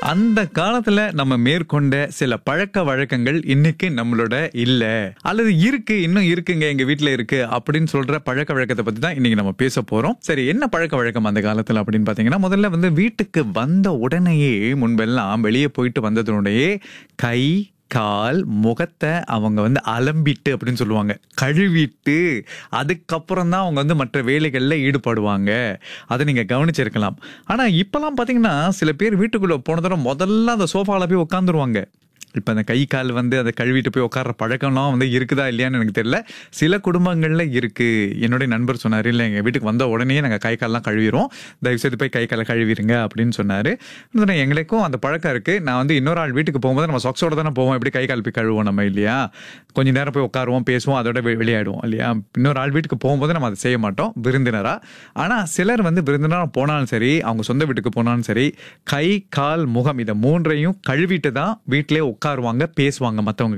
அந்த காலத்துல நம்ம மேற்கொண்ட சில பழக்க வழக்கங்கள் இன்னைக்கு நம்மளோட இல்ல அல்லது இருக்கு இன்னும் இருக்குங்க எங்க வீட்ல இருக்கு அப்படின்னு சொல்ற பழக்க வழக்கத்தை பத்தி தான் இன்னைக்கு நம்ம பேச போறோம் சரி என்ன பழக்க வழக்கம் அந்த காலத்துல அப்படின்னு பாத்தீங்கன்னா முதல்ல வந்து வீட்டுக்கு வந்த உடனேயே முன்பெல்லாம் வெளியே போயிட்டு வந்ததுடைய கை கால் முகத்தை அவங்க வந்து அலம்பிட்டு அப்படின்னு சொல்லுவாங்க கழுவிட்டு அதுக்கப்புறம் தான் அவங்க வந்து மற்ற வேலைகளில் ஈடுபடுவாங்க அதை நீங்கள் கவனிச்சிருக்கலாம் ஆனால் இப்போலாம் பார்த்தீங்கன்னா சில பேர் வீட்டுக்குள்ளே போன தடவை முதல்ல அந்த சோஃபாவில் போய் உட்காந்துருவாங்க இப்போ அந்த கை கால் வந்து அதை கழுவிட்டு போய் உட்கார்ற பழக்கம்லாம் வந்து இருக்குதா இல்லையான்னு எனக்கு தெரியல சில குடும்பங்களில் இருக்கு என்னுடைய நண்பர் சொன்னார் இல்லை எங்கள் வீட்டுக்கு வந்த உடனே நாங்கள் கை கால்லாம் கழுவிடுவோம் தயவுசெய்து போய் கை காலை கழுவிடுங்க அப்படின்னு சொன்னார் எங்களுக்கும் அந்த பழக்கம் இருக்கு நான் வந்து இன்னொரு ஆள் வீட்டுக்கு போகும்போது நம்ம சொக்ஸோட தானே போவோம் எப்படி கை கால் போய் கழுவோம் நம்ம இல்லையா கொஞ்ச நேரம் போய் உட்காருவோம் பேசுவோம் அதோட வெ- விளையாடுவோம் இல்லையா இன்னொரு ஆள் வீட்டுக்கு போகும்போது நம்ம அதை செய்ய மாட்டோம் விருந்தினரா ஆனால் சிலர் வந்து விருந்தினரா போனாலும் சரி அவங்க சொந்த வீட்டுக்கு போனாலும் சரி கை கால் முகம் இதை மூன்றையும் கழுவிட்டு தான் வீட்டிலே உட்காருவாங்க பேசுவாங்க மற்றவங்க